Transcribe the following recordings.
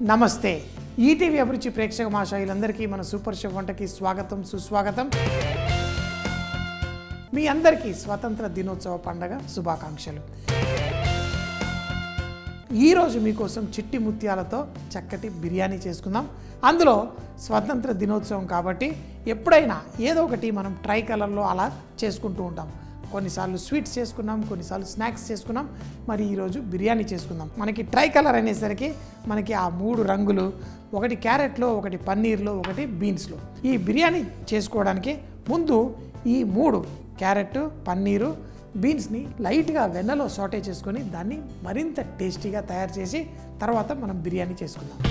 నమస్తే ఈటీవీ అభిరుచి ప్రేక్షక మాషాయిలందరికీ మన సూపర్ షెఫ్ వంటకి స్వాగతం సుస్వాగతం మీ అందరికీ స్వాతంత్ర దినోత్సవ పండగ శుభాకాంక్షలు ఈరోజు మీకోసం చిట్టి ముత్యాలతో చక్కటి బిర్యానీ చేసుకుందాం అందులో స్వాతంత్ర దినోత్సవం కాబట్టి ఎప్పుడైనా ఏదో ఒకటి మనం ట్రై కలర్లో అలా చేసుకుంటూ ఉంటాం కొన్నిసార్లు స్వీట్స్ చేసుకున్నాం కొన్నిసార్లు స్నాక్స్ చేసుకున్నాం మరి ఈరోజు బిర్యానీ చేసుకుందాం మనకి ట్రై కలర్ అనేసరికి మనకి ఆ మూడు రంగులు ఒకటి క్యారెట్లో ఒకటి పన్నీర్లో ఒకటి బీన్స్లో ఈ బిర్యానీ చేసుకోవడానికి ముందు ఈ మూడు క్యారెట్ పన్నీరు బీన్స్ని లైట్గా వెన్నలో సాటే చేసుకొని దాన్ని మరింత టేస్టీగా తయారు చేసి తర్వాత మనం బిర్యానీ చేసుకుందాం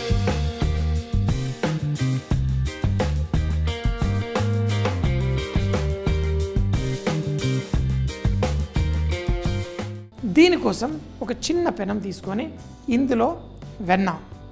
దీనికోసం ఒక చిన్న పెనం తీసుకొని ఇందులో వెన్న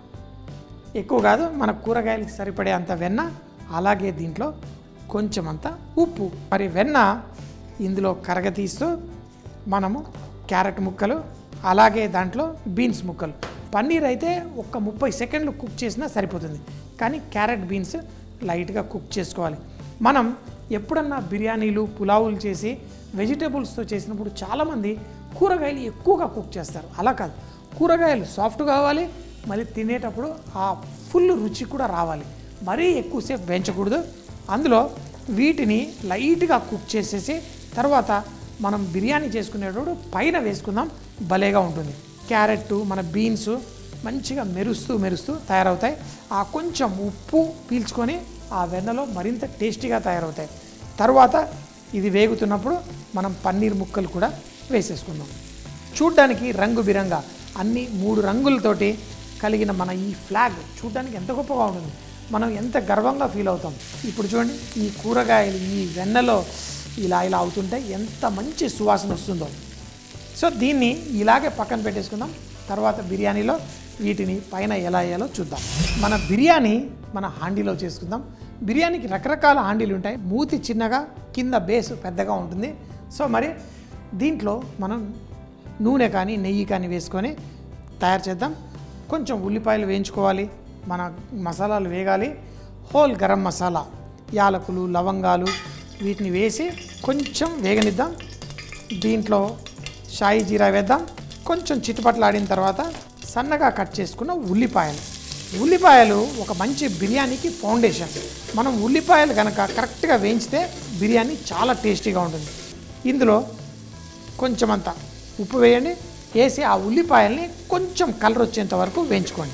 ఎక్కువ కాదు మన కూరగాయలకి సరిపడే అంత వెన్న అలాగే దీంట్లో కొంచెం అంత ఉప్పు మరి వెన్న ఇందులో కరగతీస్తూ మనము క్యారెట్ ముక్కలు అలాగే దాంట్లో బీన్స్ ముక్కలు పన్నీర్ అయితే ఒక్క ముప్పై సెకండ్లు కుక్ చేసినా సరిపోతుంది కానీ క్యారెట్ బీన్స్ లైట్గా కుక్ చేసుకోవాలి మనం ఎప్పుడన్నా బిర్యానీలు పులావులు చేసి వెజిటేబుల్స్తో చేసినప్పుడు చాలామంది కూరగాయలు ఎక్కువగా కుక్ చేస్తారు అలా కాదు కూరగాయలు సాఫ్ట్ కావాలి మళ్ళీ తినేటప్పుడు ఆ ఫుల్ రుచి కూడా రావాలి మరీ ఎక్కువసేపు వేయించకూడదు అందులో వీటిని లైట్గా కుక్ చేసేసి తర్వాత మనం బిర్యానీ చేసుకునేటప్పుడు పైన వేసుకుందాం భలేగా ఉంటుంది క్యారెట్ మన బీన్స్ మంచిగా మెరుస్తూ మెరుస్తూ తయారవుతాయి ఆ కొంచెం ఉప్పు పీల్చుకొని ఆ వెన్నలో మరింత టేస్టీగా తయారవుతాయి తర్వాత ఇది వేగుతున్నప్పుడు మనం పన్నీర్ ముక్కలు కూడా వేసేసుకుందాం చూడ్డానికి రంగు బిరంగా అన్ని మూడు రంగులతోటి కలిగిన మన ఈ ఫ్లాగ్ చూడ్డానికి ఎంత గొప్పగా ఉంటుంది మనం ఎంత గర్వంగా ఫీల్ అవుతాం ఇప్పుడు చూడండి ఈ కూరగాయలు ఈ వెన్నలో ఇలా ఇలా అవుతుంటే ఎంత మంచి సువాసన వస్తుందో సో దీన్ని ఇలాగే పక్కన పెట్టేసుకుందాం తర్వాత బిర్యానీలో వీటిని పైన ఎలా వేయాలో చూద్దాం మన బిర్యానీ మన హాండీలో చేసుకుందాం బిర్యానీకి రకరకాల హాండీలు ఉంటాయి మూతి చిన్నగా కింద బేస్ పెద్దగా ఉంటుంది సో మరి దీంట్లో మనం నూనె కానీ నెయ్యి కానీ వేసుకొని తయారు చేద్దాం కొంచెం ఉల్లిపాయలు వేయించుకోవాలి మన మసాలాలు వేగాలి హోల్ గరం మసాలా యాలకులు లవంగాలు వీటిని వేసి కొంచెం వేగనిద్దాం దీంట్లో షాయి జీరా వేద్దాం కొంచెం చిట్టుపట్లాడిన తర్వాత సన్నగా కట్ చేసుకున్న ఉల్లిపాయలు ఉల్లిపాయలు ఒక మంచి బిర్యానీకి ఫౌండేషన్ మనం ఉల్లిపాయలు కనుక కరెక్ట్గా వేయించితే బిర్యానీ చాలా టేస్టీగా ఉంటుంది ఇందులో కొంచెం అంత ఉప్పు వేయండి వేసి ఆ ఉల్లిపాయల్ని కొంచెం కలర్ వచ్చేంత వరకు వేయించుకోండి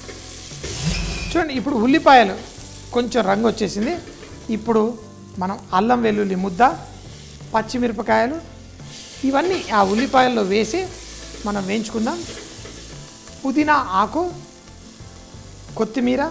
చూడండి ఇప్పుడు ఉల్లిపాయలు కొంచెం రంగు వచ్చేసింది ఇప్పుడు మనం అల్లం వెల్లుల్లి ముద్ద పచ్చిమిరపకాయలు ఇవన్నీ ఆ ఉల్లిపాయల్లో వేసి మనం వేయించుకుందాం పుదీనా ఆకు కొత్తిమీర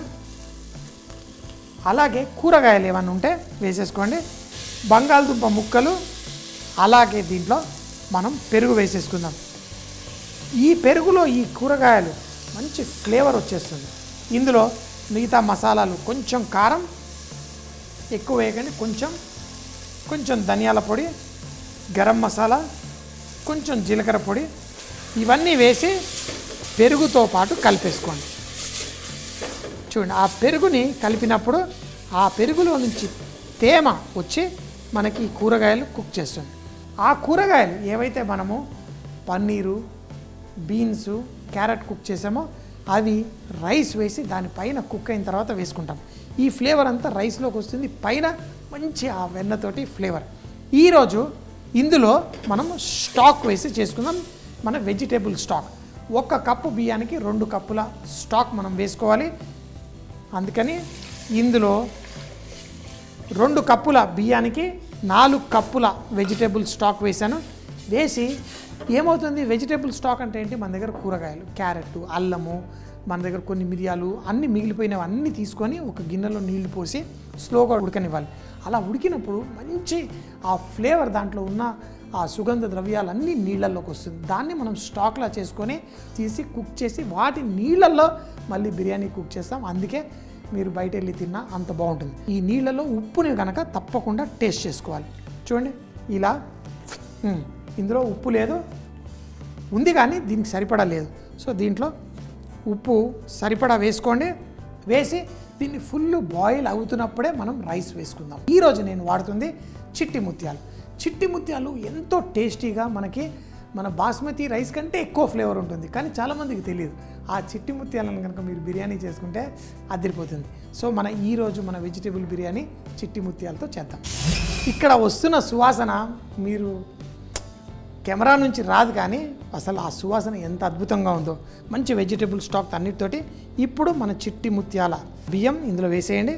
అలాగే కూరగాయలు ఏమైనా ఉంటే వేసేసుకోండి బంగాళదుంప ముక్కలు అలాగే దీంట్లో మనం పెరుగు వేసేసుకుందాం ఈ పెరుగులో ఈ కూరగాయలు మంచి ఫ్లేవర్ వచ్చేస్తుంది ఇందులో మిగతా మసాలాలు కొంచెం కారం ఎక్కువ వేయకండి కొంచెం కొంచెం ధనియాల పొడి గరం మసాలా కొంచెం జీలకర్ర పొడి ఇవన్నీ వేసి పెరుగుతో పాటు కలిపేసుకోండి చూడండి ఆ పెరుగుని కలిపినప్పుడు ఆ పెరుగులో నుంచి తేమ వచ్చి మనకి ఈ కూరగాయలు కుక్ చేస్తుంది ఆ కూరగాయలు ఏవైతే మనము పన్నీరు బీన్స్ క్యారెట్ కుక్ చేసామో అవి రైస్ వేసి దానిపైన కుక్ అయిన తర్వాత వేసుకుంటాం ఈ ఫ్లేవర్ అంతా రైస్లోకి వస్తుంది పైన మంచి ఆ వెన్నతోటి ఫ్లేవర్ ఈరోజు ఇందులో మనం స్టాక్ వేసి చేసుకుందాం మన వెజిటేబుల్ స్టాక్ ఒక కప్పు బియ్యానికి రెండు కప్పుల స్టాక్ మనం వేసుకోవాలి అందుకని ఇందులో రెండు కప్పుల బియ్యానికి నాలుగు కప్పుల వెజిటేబుల్ స్టాక్ వేశాను వేసి ఏమవుతుంది వెజిటేబుల్ స్టాక్ అంటే ఏంటి మన దగ్గర కూరగాయలు క్యారెట్ అల్లము మన దగ్గర కొన్ని మిరియాలు అన్ని మిగిలిపోయినవి అన్నీ తీసుకొని ఒక గిన్నెలో నీళ్లు పోసి స్లోగా ఉడకనివ్వాలి అలా ఉడికినప్పుడు మంచి ఆ ఫ్లేవర్ దాంట్లో ఉన్న ఆ సుగంధ ద్రవ్యాలన్నీ నీళ్ళల్లోకి వస్తుంది దాన్ని మనం స్టాక్లా చేసుకొని తీసి కుక్ చేసి వాటి నీళ్ళల్లో మళ్ళీ బిర్యానీ కుక్ చేస్తాం అందుకే మీరు బయట వెళ్ళి తిన్నా అంత బాగుంటుంది ఈ నీళ్ళలో ఉప్పుని కనుక తప్పకుండా టేస్ట్ చేసుకోవాలి చూడండి ఇలా మ్మ్. ఇందులో ఉప్పు లేదు ఉంది కానీ దీనికి సరిపడా లేదు సో దీంట్లో ఉప్పు సరిపడా వేసుకోండి వేసి దీన్ని ఫుల్ బాయిల్ అవుతున్నప్పుడే మనం రైస్ వేసుకుందాం ఈరోజు నేను వాడుతుంది చిట్టి ముత్యాలు చిట్టి ముత్యాలు ఎంతో టేస్టీగా మనకి మన బాస్మతి రైస్ కంటే ఎక్కువ ఫ్లేవర్ ఉంటుంది కానీ చాలామందికి తెలియదు ఆ చిట్టి ముత్యాలను కనుక మీరు బిర్యానీ చేసుకుంటే అదిరిపోతుంది సో మన ఈరోజు మన వెజిటేబుల్ బిర్యానీ చిట్టి ముత్యాలతో చేద్దాం ఇక్కడ వస్తున్న సువాసన మీరు కెమెరా నుంచి రాదు కానీ అసలు ఆ సువాసన ఎంత అద్భుతంగా ఉందో మంచి వెజిటేబుల్ స్టాక్ అన్నిటితోటి ఇప్పుడు మన చిట్టి ముత్యాల బియ్యం ఇందులో వేసేయండి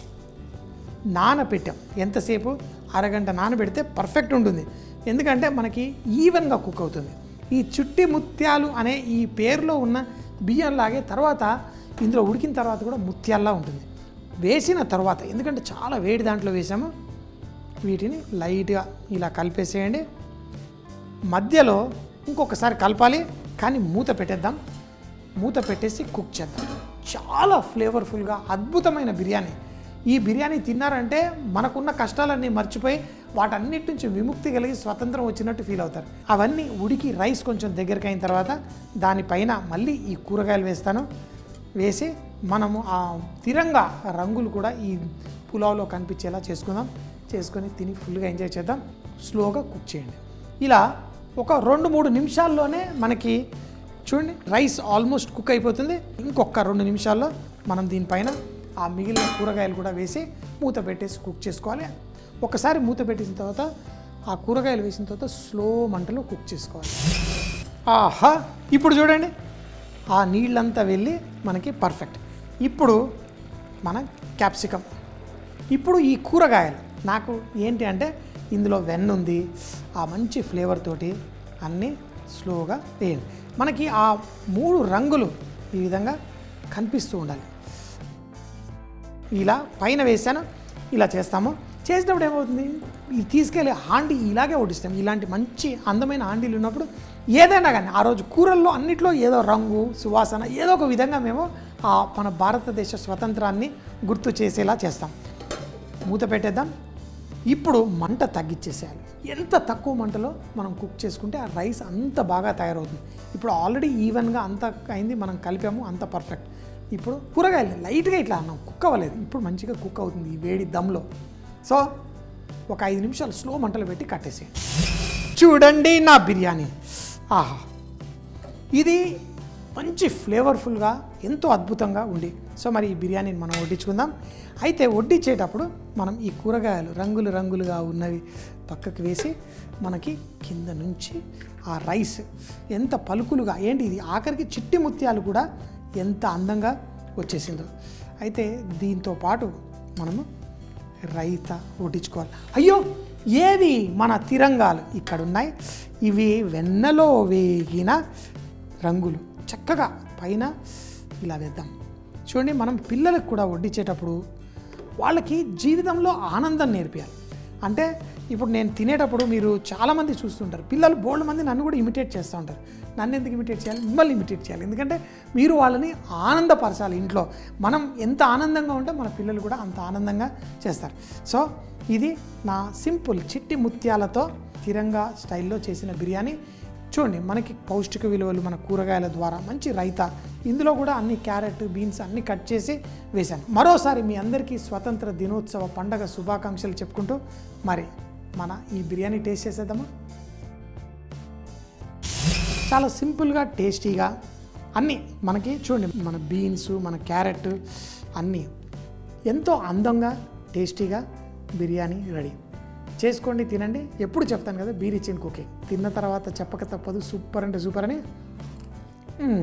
నానబెట్టాం ఎంతసేపు అరగంట నానబెడితే పర్ఫెక్ట్ ఉంటుంది ఎందుకంటే మనకి ఈవెన్గా కుక్ అవుతుంది ఈ చుట్టి ముత్యాలు అనే ఈ పేరులో ఉన్న బియ్యంలాగే తర్వాత ఇందులో ఉడికిన తర్వాత కూడా ముత్యాల్లా ఉంటుంది వేసిన తర్వాత ఎందుకంటే చాలా వేడి దాంట్లో వేసాము వీటిని లైట్గా ఇలా కలిపేసేయండి మధ్యలో ఇంకొకసారి కలపాలి కానీ మూత పెట్టేద్దాం మూత పెట్టేసి కుక్ చేద్దాం చాలా ఫ్లేవర్ఫుల్గా అద్భుతమైన బిర్యానీ ఈ బిర్యానీ తిన్నారంటే మనకున్న కష్టాలన్నీ మర్చిపోయి వాటన్నిటి నుంచి విముక్తి కలిగి స్వతంత్రం వచ్చినట్టు ఫీల్ అవుతారు అవన్నీ ఉడికి రైస్ కొంచెం దగ్గరికి అయిన తర్వాత దానిపైన మళ్ళీ ఈ కూరగాయలు వేస్తాను వేసి మనము ఆ తిరంగా రంగులు కూడా ఈ పులావ్లో కనిపించేలా చేసుకుందాం చేసుకొని తిని ఫుల్గా ఎంజాయ్ చేద్దాం స్లోగా కుక్ చేయండి ఇలా ఒక రెండు మూడు నిమిషాల్లోనే మనకి చూడండి రైస్ ఆల్మోస్ట్ కుక్ అయిపోతుంది ఇంకొక రెండు నిమిషాల్లో మనం దీనిపైన ఆ మిగిలిన కూరగాయలు కూడా వేసి మూత పెట్టేసి కుక్ చేసుకోవాలి ఒకసారి మూత పెట్టేసిన తర్వాత ఆ కూరగాయలు వేసిన తర్వాత స్లో మంటలో కుక్ చేసుకోవాలి ఆహా ఇప్పుడు చూడండి ఆ నీళ్ళంతా వెళ్ళి మనకి పర్ఫెక్ట్ ఇప్పుడు మన క్యాప్సికమ్ ఇప్పుడు ఈ కూరగాయలు నాకు ఏంటి అంటే ఇందులో వెన్న ఉంది ఆ మంచి ఫ్లేవర్ తోటి అన్నీ స్లోగా వేయండి మనకి ఆ మూడు రంగులు ఈ విధంగా కనిపిస్తూ ఉండాలి ఇలా పైన వేసాను ఇలా చేస్తాము చేసినప్పుడు ఏమవుతుంది ఇది తీసుకెళ్ళి హాండి ఇలాగే వడ్డిస్తాం ఇలాంటి మంచి అందమైన హాండీలు ఉన్నప్పుడు ఏదైనా కానీ ఆ రోజు కూరల్లో అన్నిట్లో ఏదో రంగు సువాసన ఏదో ఒక విధంగా మేము ఆ మన భారతదేశ స్వతంత్రాన్ని గుర్తు చేసేలా చేస్తాం మూత పెట్టేద్దాం ఇప్పుడు మంట తగ్గించేసేయాలి ఎంత తక్కువ మంటలో మనం కుక్ చేసుకుంటే ఆ రైస్ అంత బాగా తయారవుతుంది ఇప్పుడు ఆల్రెడీ ఈవెన్గా అంత అయింది మనం కలిపాము అంత పర్ఫెక్ట్ ఇప్పుడు కూరగాయలు లైట్గా ఇట్లా అన్నాం కుక్ అవ్వలేదు ఇప్పుడు మంచిగా కుక్ అవుతుంది ఈ వేడి దమ్లో సో ఒక ఐదు నిమిషాలు స్లో మంటలు పెట్టి కట్టేసేయండి చూడండి నా బిర్యానీ ఆహా ఇది మంచి ఫ్లేవర్ఫుల్గా ఎంతో అద్భుతంగా ఉంది సో మరి ఈ బిర్యానీని మనం వడ్డించుకుందాం అయితే వడ్డించేటప్పుడు మనం ఈ కూరగాయలు రంగులు రంగులుగా ఉన్నవి పక్కకు వేసి మనకి కింద నుంచి ఆ రైస్ ఎంత పలుకులుగా ఏంటి ఇది ఆఖరికి చిట్టి ముత్యాలు కూడా ఎంత అందంగా వచ్చేసిందో అయితే దీంతో పాటు మనము రైత వడ్డించుకోవాలి అయ్యో ఏవి మన తిరంగాలు ఇక్కడ ఉన్నాయి ఇవి వెన్నలో వేగిన రంగులు చక్కగా పైన ఇలా వేద్దాం చూడండి మనం పిల్లలకు కూడా వడ్డించేటప్పుడు వాళ్ళకి జీవితంలో ఆనందం నేర్పించాలి అంటే ఇప్పుడు నేను తినేటప్పుడు మీరు చాలామంది చూస్తుంటారు పిల్లలు బోల్డ్ మంది నన్ను కూడా ఇమిటేట్ చేస్తూ ఉంటారు నన్ను ఎందుకు ఇమిటేట్ చేయాలి మిమ్మల్ని ఇమిటేట్ చేయాలి ఎందుకంటే మీరు వాళ్ళని ఆనందపరచాలి ఇంట్లో మనం ఎంత ఆనందంగా ఉంటే మన పిల్లలు కూడా అంత ఆనందంగా చేస్తారు సో ఇది నా సింపుల్ చిట్టి ముత్యాలతో తిరంగా స్టైల్లో చేసిన బిర్యానీ చూడండి మనకి పౌష్టిక విలువలు మన కూరగాయల ద్వారా మంచి రైతా ఇందులో కూడా అన్ని క్యారెట్ బీన్స్ అన్ని కట్ చేసి వేశాను మరోసారి మీ అందరికీ స్వతంత్ర దినోత్సవ పండగ శుభాకాంక్షలు చెప్పుకుంటూ మరి మన ఈ బిర్యానీ టేస్ట్ చేసేద్దామా చాలా సింపుల్గా టేస్టీగా అన్నీ మనకి చూడండి మన బీన్స్ మన క్యారెట్ అన్నీ ఎంతో అందంగా టేస్టీగా బిర్యానీ రెడీ చేసుకోండి తినండి ఎప్పుడు చెప్తాను కదా బీర్ ఇచ్చిన కుకింగ్ తిన్న తర్వాత చెప్పక తప్పదు సూపర్ అంటే సూపర్ అని మ్మ్.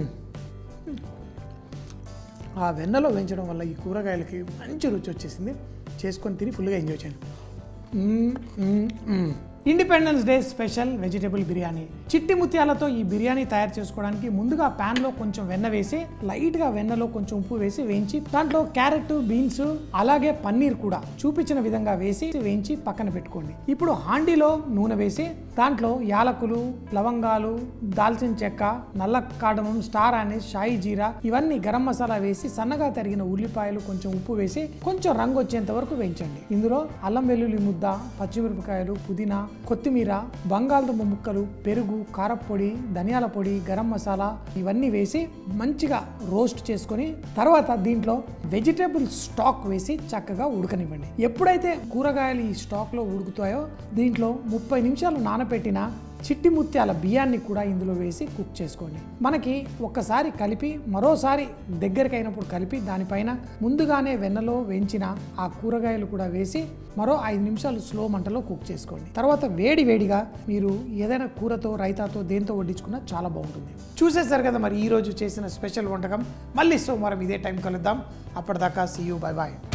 ఆ వెన్నలో వేయించడం వల్ల ఈ కూరగాయలకి మంచి రుచి వచ్చేసింది చేసుకొని తిని ఫుల్గా ఎంజాయ్ చేయండి మ్మ్, మ్మ్, మ్మ్. Independence day special vegetable biryani చిట్టి ముత్యాలతో ఈ బిర్యానీ తయారు చేసుకోవడానికి ముందుగా pan లో కొంచెం వెన్న వేసి లైట్ గా వెన్నలో కొంచెం ఉప్పు వేసి వేయించి దాంట్లో క్యారెట్ బీన్స్ అలాగే పన్నీర్ కూడా చూపించిన విధంగా వేసి వేయించి పక్కన పెట్టుకోండి ఇప్పుడు హాండీలో నూనె వేసి దాంట్లో యాలకులు లవంగాలు దాల్చిన చెక్క నల్ల కాడమం స్టార్ అనేస్ షాయి జీరా ఇవన్నీ గరం మసాలా వేసి సన్నగా తరిగిన ఉల్లిపాయలు కొంచెం ఉప్పు వేసి కొంచెం రంగు వచ్చేంత వరకు వేయించండి ఇందులో అల్లం వెల్లుల్లి ముద్ద పచ్చిమిరపకాయలు పుదీనా కొత్తిమీర బంగాళదుంప ముక్కలు పెరుగు కారప్పొడి ధనియాల పొడి గరం మసాలా ఇవన్నీ వేసి మంచిగా రోస్ట్ చేసుకొని తర్వాత దీంట్లో వెజిటేబుల్ స్టాక్ వేసి చక్కగా ఉడకనివ్వండి ఎప్పుడైతే కూరగాయలు ఈ స్టాక్లో ఉడుకుతాయో దీంట్లో ముప్పై నిమిషాలు నానబెట్టిన చిట్టి ముత్యాల బియ్యాన్ని కూడా ఇందులో వేసి కుక్ చేసుకోండి మనకి ఒక్కసారి కలిపి మరోసారి దగ్గరికి అయినప్పుడు కలిపి దానిపైన ముందుగానే వెన్నలో వేయించిన ఆ కూరగాయలు కూడా వేసి మరో ఐదు నిమిషాలు స్లో మంటలో కుక్ చేసుకోండి తర్వాత వేడి వేడిగా మీరు ఏదైనా కూరతో రైతాతో దేంతో వడ్డించుకున్నా చాలా బాగుంటుంది చూసేసారు కదా మరి ఈ రోజు చేసిన స్పెషల్ వంటకం మళ్ళీ సోమవారం ఇదే టైం కలుద్దాం అప్పటిదాకా సీ యూ బై బాయ్